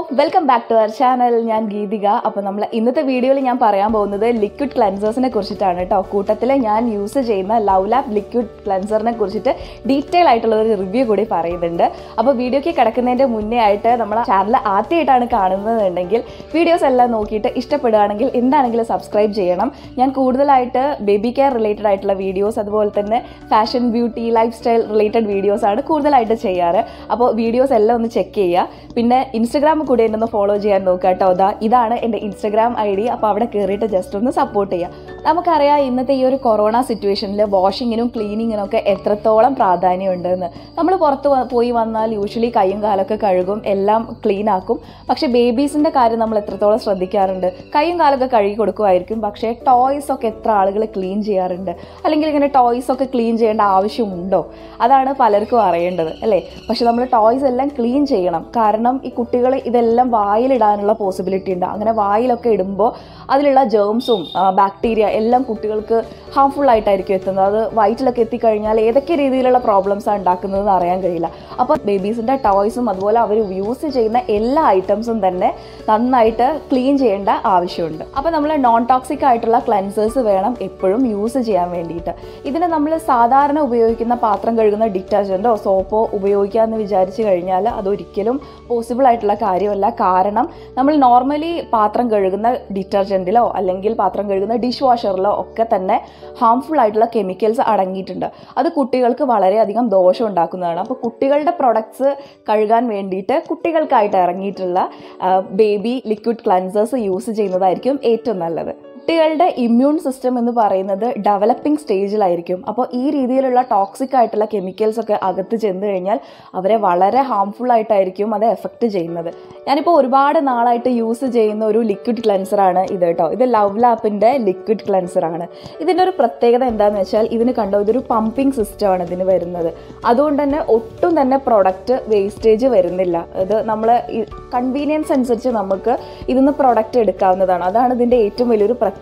welcome back to our channel ഞാൻ ഗീതിക അപ്പോൾ നമ്മൾ ഇന്നത്തെ വീഡിയോയിൽ ഞാൻ പറയാൻ പോകുന്നത് ലിക്വിഡ് ക്ലൻസേഴ്സിനെ കുറിച്ചിട്ടാണ് കേട്ടോ കൂട്ടത്തിൽ ഞാൻ യൂസ് ചെയ്യുന്ന ലവ് ലാബ് ലിക്വിഡ് ക്ലൻസറിനെ കുറിച്ചിട്ട് ഡീറ്റെയിൽ ആയിട്ടുള്ള ഒരു റിവ്യൂ കൂടി പറയുന്നുണ്ട് അപ്പോൾ വീഡിയോയ്ക്ക് കിടക്കുന്നതിൻ്റെ മുന്നേ ആയിട്ട് നമ്മൾ ചാനൽ ആദ്യമായിട്ടാണ് കാണുന്നതെന്നുണ്ടെങ്കിൽ വീഡിയോസ് എല്ലാം നോക്കിയിട്ട് ഇഷ്ടപ്പെടുകയാണെങ്കിൽ എന്താണെങ്കിലും സബ്സ്ക്രൈബ് ചെയ്യണം ഞാൻ കൂടുതലായിട്ട് ബേബി കെയർ റിലേറ്റഡ് ആയിട്ടുള്ള വീഡിയോസ് അതുപോലെ തന്നെ fashion beauty lifestyle related videos ആണ് കൂടുതലായിട്ട് ചെയ്യാറ് അപ്പോൾ വീഡിയോസ് എല്ലാം ഒന്ന് ചെക്ക് ചെയ്യുക പിന്നെ ഇൻസ്റ്റഗ്രാം കൂടി എന്നെ ഒന്ന് ഫോളോ ചെയ്യാൻ നോക്കുക കേട്ടോ അതാ ഇതാണ് എൻ്റെ ഇൻസ്റ്റഗ്രാം ഐ ഡി അപ്പോൾ അവിടെ കയറിയിട്ട് ജസ്റ്റ് ഒന്ന് സപ്പോർട്ട് ചെയ്യുക നമുക്കറിയാം ഇന്നത്തെ ഈ ഒരു കൊറോണ സിറ്റുവേഷനിൽ വാഷിങ്ങിനും ക്ലീനിങ്ങിനും ഒക്കെ എത്രത്തോളം പ്രാധാന്യമുണ്ടെന്ന് നമ്മൾ പുറത്ത് വ- പോയി വന്നാൽ യൂഷ്വലി കൈയും കാലൊക്കെ കഴുകും എല്ലാം ക്ലീൻ ആക്കും പക്ഷേ ബേബീസിൻ്റെ കാര്യം നമ്മൾ എത്രത്തോളം ശ്രദ്ധിക്കാറുണ്ട് കൈയും കാലൊക്കെ കഴുകി കൊടുക്കുമായിരിക്കും പക്ഷേ ടോയ്സ് ഒക്കെ എത്ര ആളുകൾ ക്ലീൻ ചെയ്യാറുണ്ട് അല്ലെങ്കിൽ ഇങ്ങനെ ടോയ്സ് ഒക്കെ ക്ലീൻ ചെയ്യേണ്ട ആവശ്യമുണ്ടോ അതാണ് പലർക്കും അറിയേണ്ടത് അല്ലേ പക്ഷെ നമ്മൾ ടോയ്സ് എല്ലാം ക്ലീൻ ചെയ്യണം കാരണം ഈ കുട്ടികൾ ഇതെല്ലാം വായിലിടാനുള്ള പോസിബിലിറ്റി ഉണ്ട് അങ്ങനെ വായിലൊക്കെ ഇടുമ്പോൾ അതിലുള്ള ജേംസും ബാക്ടീരിയ എല്ലാം കുട്ടികൾക്ക് ഹാർംഫുൾ ആയിട്ടായിരിക്കും എത്തുന്നത് അത് വയറ്റിലൊക്കെ എത്തിക്കഴിഞ്ഞാൽ ഏതൊക്കെ രീതിയിലുള്ള പ്രോബ്ലംസാണ് ഉണ്ടാക്കുന്നതെന്ന് അറിയാൻ കഴിയില്ല അപ്പോൾ ബേബീസിൻ്റെ ടോയ്സും അതുപോലെ അവർ യൂസ് ചെയ്യുന്ന എല്ലാ ഐറ്റംസും തന്നെ നന്നായിട്ട് ക്ലീൻ ചെയ്യേണ്ട ആവശ്യമുണ്ട് അപ്പോൾ നമ്മൾ നോൺ ടോക്സിക് ആയിട്ടുള്ള ക്ലൻസേഴ്സ് വേണം എപ്പോഴും യൂസ് ചെയ്യാൻ വേണ്ടിയിട്ട് ഇതിന് നമ്മൾ സാധാരണ ഉപയോഗിക്കുന്ന പാത്രം കഴുകുന്ന ഡിറ്റർജൻറ്റോ സോപ്പോ ഉപയോഗിക്കാമെന്ന് വിചാരിച്ചു കഴിഞ്ഞാൽ അതൊരിക്കലും പോസിബിൾ ആയിട്ടുള്ള കാര്യമല്ല കാരണം നമ്മൾ നോർമലി പാത്രം കഴുകുന്ന ഡിറ്റർജൻറ്റിലോ അല്ലെങ്കിൽ പാത്രം കഴുകുന്ന ഡിഷ് വാഷറിലോ ഒക്കെ തന്നെ ഹാംഫുൾ ആയിട്ടുള്ള കെമിക്കൽസ് അടങ്ങിയിട്ടുണ്ട് അത് കുട്ടികൾക്ക് വളരെയധികം ദോഷം ഉണ്ടാക്കുന്നതാണ് അപ്പോൾ കുട്ടികളുടെ പ്രൊഡക്ട്സ് കഴുകാൻ വേണ്ടിയിട്ട് കുട്ടികൾക്കായിട്ട് ഇറങ്ങിയിട്ടുള്ള ബേബി ലിക്വിഡ് ക്ലൻസേഴ്സ് യൂസ് ചെയ്യുന്നതായിരിക്കും ഏറ്റവും നല്ലത് കുട്ടികളുടെ ഇമ്മ്യൂൺ സിസ്റ്റം എന്ന് പറയുന്നത് ഡെവലപ്പിംഗ് സ്റ്റേജിലായിരിക്കും അപ്പോൾ ഈ രീതിയിലുള്ള ടോക്സിക് ആയിട്ടുള്ള കെമിക്കൽസ് ഒക്കെ അകത്ത് ചെന്ന് കഴിഞ്ഞാൽ അവരെ വളരെ ഹാംഫുൾ ആയിട്ടായിരിക്കും അത് എഫക്റ്റ് ചെയ്യുന്നത് ഞാനിപ്പോൾ ഒരുപാട് നാളായിട്ട് യൂസ് ചെയ്യുന്ന ഒരു ലിക്വിഡ് ക്ലെൻസറാണ് ഇത് കേട്ടോ ഇത് ലവ് ലാപ്പിൻ്റെ ലിക്വിഡ് ക്ലെൻസറാണ് ഇതിൻ്റെ ഒരു പ്രത്യേകത എന്താണെന്ന് വെച്ചാൽ ഇതിന് കണ്ടോ ഇതൊരു പമ്പിംഗ് സിസ്റ്റമാണ് ഇതിന് വരുന്നത് അതുകൊണ്ട് തന്നെ ഒട്ടും തന്നെ പ്രൊഡക്റ്റ് വേസ്റ്റേജ് വരുന്നില്ല ഇത് നമ്മൾ കൺവീനിയൻസ് അനുസരിച്ച് നമുക്ക് ഇതിന്ന് പ്രൊഡക്റ്റ് എടുക്കാവുന്നതാണ് അതാണ് ഇതിൻ്റെ ഏറ്റവും വലിയൊരു പ്രത്യേകത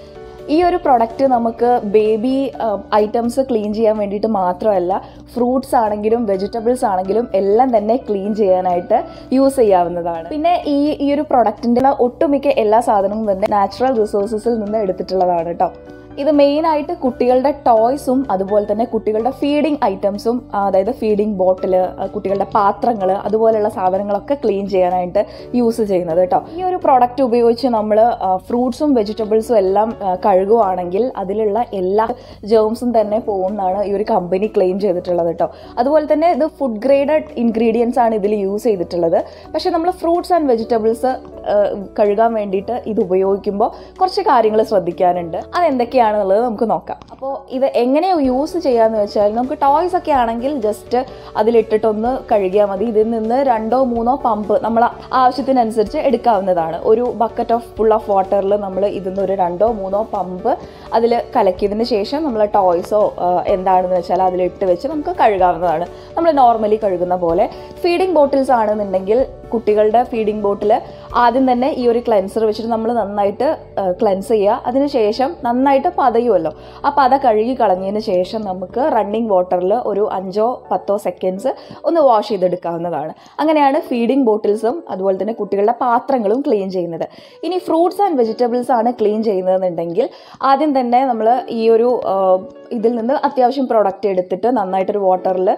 ഈ ഒരു പ്രൊഡക്റ്റ് നമുക്ക് ബേബി ഐറ്റംസ് ക്ലീൻ ചെയ്യാൻ വേണ്ടിയിട്ട് മാത്രമല്ല ഫ്രൂട്ട്സ് ആണെങ്കിലും വെജിറ്റബിൾസ് ആണെങ്കിലും എല്ലാം തന്നെ ക്ലീൻ ചെയ്യാനായിട്ട് യൂസ് ചെയ്യാവുന്നതാണ് പിന്നെ ഈ ഈ ഒരു പ്രൊഡക്റ്റിൻ്റെ ഒട്ടുമിക്ക എല്ലാ സാധനവും തന്നെ നാച്ചുറൽ റിസോഴ്സസിൽ നിന്ന് എടുത്തിട്ടുള്ളതാണ് കേട്ടോ ഇത് മെയിനായിട്ട് കുട്ടികളുടെ ടോയ്സും അതുപോലെ തന്നെ കുട്ടികളുടെ ഫീഡിങ് ഐറ്റംസും അതായത് ഫീഡിങ് ബോട്ടില് കുട്ടികളുടെ പാത്രങ്ങൾ അതുപോലെയുള്ള സാധനങ്ങളൊക്കെ ക്ലീൻ ചെയ്യാനായിട്ട് യൂസ് ചെയ്യുന്നത് കേട്ടോ ഈ ഒരു പ്രോഡക്റ്റ് ഉപയോഗിച്ച് നമ്മൾ ഫ്രൂട്ട്സും വെജിറ്റബിൾസും എല്ലാം ആ, കഴുകുവാണെങ്കിൽ അതിലുള്ള എല്ലാ ജേംസും തന്നെ പോകുമെന്നാണ് ഈ ഒരു കമ്പനി ക്ലെയിം ചെയ്തിട്ടുള്ളത് കേട്ടോ അതുപോലെ തന്നെ ഇത് ഫുഡ് ഗ്രേഡഡ് ഇൻഗ്രീഡിയൻസ് ആണ് ഇതിൽ യൂസ് ചെയ്തിട്ടുള്ളത് പക്ഷേ നമ്മൾ ഫ്രൂട്ട്സ് ആൻഡ് വെജിറ്റബിൾസ് കഴുകാൻ വേണ്ടിയിട്ട് ഇത് ഉപയോഗിക്കുമ്പോൾ കുറച്ച് കാര്യങ്ങൾ ശ്രദ്ധിക്കാനുണ്ട് അതെന്തൊക്കെയാണെന്നുള്ളത് നമുക്ക് നോക്കാം അപ്പോൾ ഇത് എങ്ങനെ യൂസ് ചെയ്യാന്ന് വെച്ചാൽ നമുക്ക് ടോയ്സ് ഒക്കെ ആണെങ്കിൽ ജസ്റ്റ് അതിലിട്ടിട്ടൊന്ന് കഴുകിയാൽ മതി ഇതിൽ നിന്ന് രണ്ടോ മൂന്നോ പമ്പ് നമ്മൾ ആവശ്യത്തിനനുസരിച്ച് എടുക്കാവുന്നതാണ് ഒരു ബക്കറ്റ് ഓഫ് ഫുൾ ഓഫ് വാട്ടറിൽ നമ്മൾ ഇതിന്ന് ഒരു രണ്ടോ മൂന്നോ പമ്പ് അതിൽ കലക്കിയതിന് ശേഷം നമ്മൾ ടോയ്സോ എന്താണെന്ന് വെച്ചാൽ അതിലിട്ട് വെച്ച് നമുക്ക് കഴുകാവുന്നതാണ് നമ്മൾ നോർമലി കഴുകുന്ന പോലെ ഫീഡിംഗ് ബോട്ടിൽസ് ആണെന്നുണ്ടെങ്കിൽ കുട്ടികളുടെ ഫീഡിംഗ് ബോട്ടിൽ ആദ്യം തന്നെ ഈ ഒരു ക്ലെൻസർ വെച്ചിട്ട് നമ്മൾ നന്നായിട്ട് ക്ലെൻസ് ചെയ്യുക അതിനുശേഷം നന്നായിട്ട് പതയുമല്ലോ ആ പത കഴുകി കളഞ്ഞതിന് ശേഷം നമുക്ക് റണ്ണിങ് വാട്ടറിൽ ഒരു അഞ്ചോ പത്തോ സെക്കൻഡ്സ് ഒന്ന് വാഷ് ചെയ്തെടുക്കാവുന്നതാണ് അങ്ങനെയാണ് ഫീഡിംഗ് ബോട്ടിൽസും അതുപോലെ തന്നെ കുട്ടികളുടെ പാത്രങ്ങളും ക്ലീൻ ചെയ്യുന്നത് ഇനി ഫ്രൂട്ട്സ് ആൻഡ് വെജിറ്റബിൾസ് ആണ് ക്ലീൻ ചെയ്യുന്നതെന്നുണ്ടെങ്കിൽ ആദ്യം തന്നെ നമ്മൾ ഈ ഒരു ആ, ഇതിൽ നിന്ന് അത്യാവശ്യം പ്രോഡക്റ്റ് എടുത്തിട്ട് നന്നായിട്ടൊരു വാട്ടറിൽ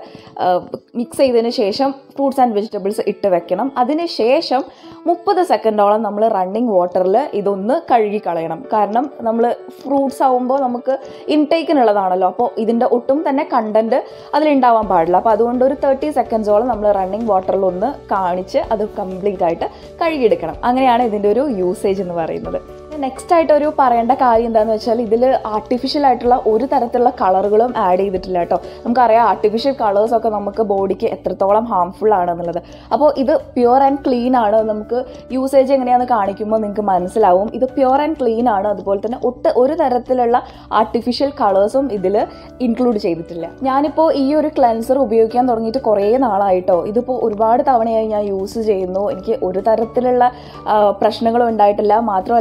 മിക്സ് ചെയ്തതിന് ശേഷം ഫ്രൂട്ട്സ് ആൻഡ് വെജിറ്റബിൾസ് ഇട്ട് വെക്കണം അതിന് ശേഷം മുപ്പത് സെക്കൻഡോളം നമ്മൾ റണ്ണിങ് വാട്ടറിൽ ഇതൊന്ന് കഴുകി കളയണം കാരണം നമ്മൾ ഫ്രൂട്ട്സ് ആവുമ്പോൾ നമുക്ക് ഇൻടേക്കിനുള്ളതാണല്ലോ അപ്പോൾ ഇതിൻ്റെ ഒട്ടും തന്നെ കണ്ടന്റ് അതിലുണ്ടാവാൻ പാടില്ല അപ്പോൾ അതുകൊണ്ട് ഒരു തേർട്ടി സെക്കൻഡ്സോളം നമ്മൾ റണ്ണിങ് വാട്ടറിൽ ഒന്ന് കാണിച്ച് അത് കംപ്ലീറ്റ് ആയിട്ട് കഴുകിയെടുക്കണം അങ്ങനെയാണ് ഇതിൻ്റെ ഒരു യൂസേജ് എന്ന് പറയുന്നത് നെക്സ്റ്റ് ആയിട്ട് ഒരു പറയേണ്ട കാര്യം എന്താണെന്ന് വെച്ചാൽ ഇതിൽ ആർട്ടിഫിഷ്യൽ ആയിട്ടുള്ള ഒരു തരത്തിലുള്ള കളറുകളും ആഡ് ചെയ്തിട്ടില്ല കേട്ടോ നമുക്കറിയാം ആർട്ടിഫിഷ്യൽ കളേഴ്സ് ഒക്കെ നമുക്ക് ബോഡിക്ക് എത്രത്തോളം ഹാംഫുൾ ആണെന്നുള്ളത് അപ്പോൾ ഇത് പ്യുവർ ആൻഡ് ക്ലീൻ ആണ് നമുക്ക് യൂസേജ് എങ്ങനെയാണെന്ന് കാണിക്കുമ്പോൾ നിങ്ങൾക്ക് മനസ്സിലാവും ഇത് പ്യുവർ ആൻഡ് ക്ലീൻ ആണ് അതുപോലെ തന്നെ ഒട്ട് ഒരു തരത്തിലുള്ള ആർട്ടിഫിഷ്യൽ കളേഴ്സും ഇതിൽ ഇൻക്ലൂഡ് ചെയ്തിട്ടില്ല ഞാനിപ്പോൾ ഈ ഒരു ക്ലെൻസർ ഉപയോഗിക്കാൻ തുടങ്ങിയിട്ട് കുറേ നാളായിട്ടോ ഇതിപ്പോൾ ഒരുപാട് തവണയായി ഞാൻ യൂസ് ചെയ്യുന്നു എനിക്ക് ഒരു തരത്തിലുള്ള ആ, പ്രശ്നങ്ങളും ഉണ്ടായിട്ടില്ല മാത്രമല്ല ഹൺഡ്രഡ്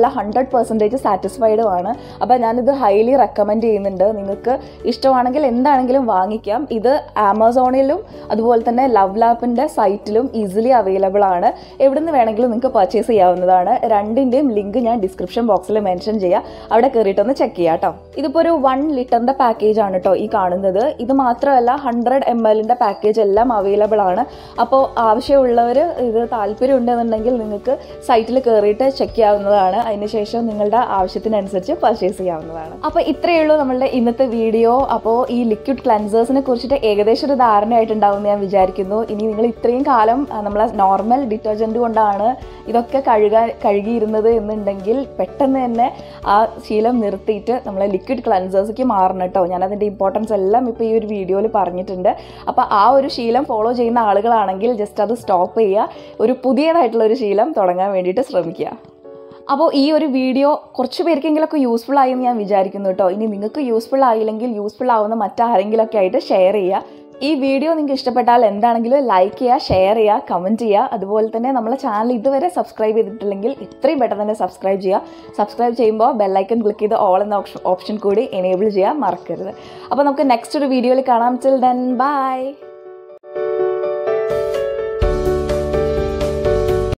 ഹൺഡ്രഡ് പെർസെൻറ്റേജ് സാറ്റിസ്ഫൈഡും ആണ് അപ്പോൾ ഞാനിത് ഹൈലി റെക്കമെൻഡ് ചെയ്യുന്നുണ്ട് നിങ്ങൾക്ക് ഇഷ്ടമാണെങ്കിൽ എന്താണെങ്കിലും വാങ്ങിക്കാം ഇത് ആമസോണിലും അതുപോലെ തന്നെ ലവ് ലാപ്പിൻ്റെ സൈറ്റിലും ഈസിലി അവൈലബിൾ ആണ് എവിടെ നിന്ന് വേണമെങ്കിലും നിങ്ങൾക്ക് പർച്ചേസ് ചെയ്യാവുന്നതാണ് രണ്ടിൻ്റെയും ലിങ്ക് ഞാൻ ഡിസ്ക്രിപ്ഷൻ ബോക്സിൽ മെൻഷൻ ചെയ്യാം അവിടെ കയറിയിട്ടൊന്ന് ചെക്ക് ചെയ്യാം കേട്ടോ ഇതിപ്പോൾ ഒരു വൺ ലിറ്ററിൻ്റെ പാക്കേജ് ആണ് കേട്ടോ ഈ കാണുന്നത് ഇത് മാത്രമല്ല ഹൺഡ്രഡ് എം എല്ലിൻ്റെ പാക്കേജ് എല്ലാം അവൈലബിൾ ആണ് അപ്പോൾ ആവശ്യമുള്ളവർ ഇത് താല്പര്യം ഉണ്ടെന്നുണ്ടെങ്കിൽ നിങ്ങൾക്ക് സൈറ്റിൽ കയറിയിട്ട് ചെക്ക് ചെയ്യാവുന്നതാണ് അതിനുശേഷം നിങ്ങളുടെ ആവശ്യത്തിനനുസരിച്ച് പർച്ചേസ് ചെയ്യാവുന്നതാണ് അപ്പോൾ ഇത്രയേ ഉള്ളൂ നമ്മളുടെ ഇന്നത്തെ വീഡിയോ അപ്പോൾ ഈ ലിക്വിഡ് ക്ലൻസേഴ്സിനെ കുറിച്ചിട്ട് ഏകദേശം ഒരു ധാരണയായിട്ടുണ്ടാവും എന്ന് ഞാൻ വിചാരിക്കുന്നു ഇനി നിങ്ങൾ ഇത്രയും കാലം ആ, നമ്മളെ നോർമൽ ഡിറ്റർജൻറ്റ് കൊണ്ടാണ് ഇതൊക്കെ കഴുകാൻ കഴുകിയിരുന്നത് എന്നുണ്ടെങ്കിൽ പെട്ടെന്ന് തന്നെ ആ ശീലം നിർത്തിയിട്ട് നമ്മളെ ലിക്വിഡ് ക്ലൻസേഴ്സിലേക്ക് മാറണം കേട്ടോ ഞാൻ അതിൻ്റെ ഇമ്പോർട്ടൻസ് എല്ലാം ഇപ്പോൾ ഈ ഒരു വീഡിയോയിൽ പറഞ്ഞിട്ടുണ്ട് അപ്പോൾ ആ ഒരു ശീലം ഫോളോ ചെയ്യുന്ന ആളുകളാണെങ്കിൽ ജസ്റ്റ് അത് സ്റ്റോപ്പ് ചെയ്യുക ഒരു പുതിയതായിട്ടുള്ള ഒരു ശീലം തുടങ്ങാൻ വേണ്ടിയിട്ട് ശ്രമിക്കുക അപ്പോൾ ഈ ഒരു വീഡിയോ കുറച്ച് പേർക്കെങ്കിലൊക്കെ യൂസ്ഫുൾ ആയി എന്ന് ഞാൻ വിചാരിക്കുന്നു കേട്ടോ ഇനി നിങ്ങൾക്ക് യൂസ്ഫുൾ ആയില്ലെങ്കിൽ യൂസ്ഫുൾ ആവുന്ന മറ്റാരെങ്കിലുമൊക്കെ ആയിട്ട് ഷെയർ ചെയ്യുക ഈ വീഡിയോ നിങ്ങൾക്ക് ഇഷ്ടപ്പെട്ടാൽ എന്താണെങ്കിലും ലൈക്ക് ചെയ്യുക ഷെയർ ചെയ്യുക കമൻറ്റ് ചെയ്യുക അതുപോലെ തന്നെ നമ്മളെ ചാനൽ ഇതുവരെ സബ്സ്ക്രൈബ് ചെയ്തിട്ടില്ലെങ്കിൽ എത്രയും പെട്ടെന്ന് തന്നെ സബ്സ്ക്രൈബ് ചെയ്യുക സബ്സ്ക്രൈബ് ചെയ്യുമ്പോൾ ബെല്ലൈക്കൺ ക്ലിക്ക് ചെയ്ത് ഓൾ എന്ന ഓപ്ഷൻ ഓപ്ഷൻ കൂടി എനേബിൾ ചെയ്യാൻ മറക്കരുത് അപ്പോൾ നമുക്ക് നെക്സ്റ്റ് ഒരു വീഡിയോയിൽ കാണാം ടിൽ ദെൻ ബൈ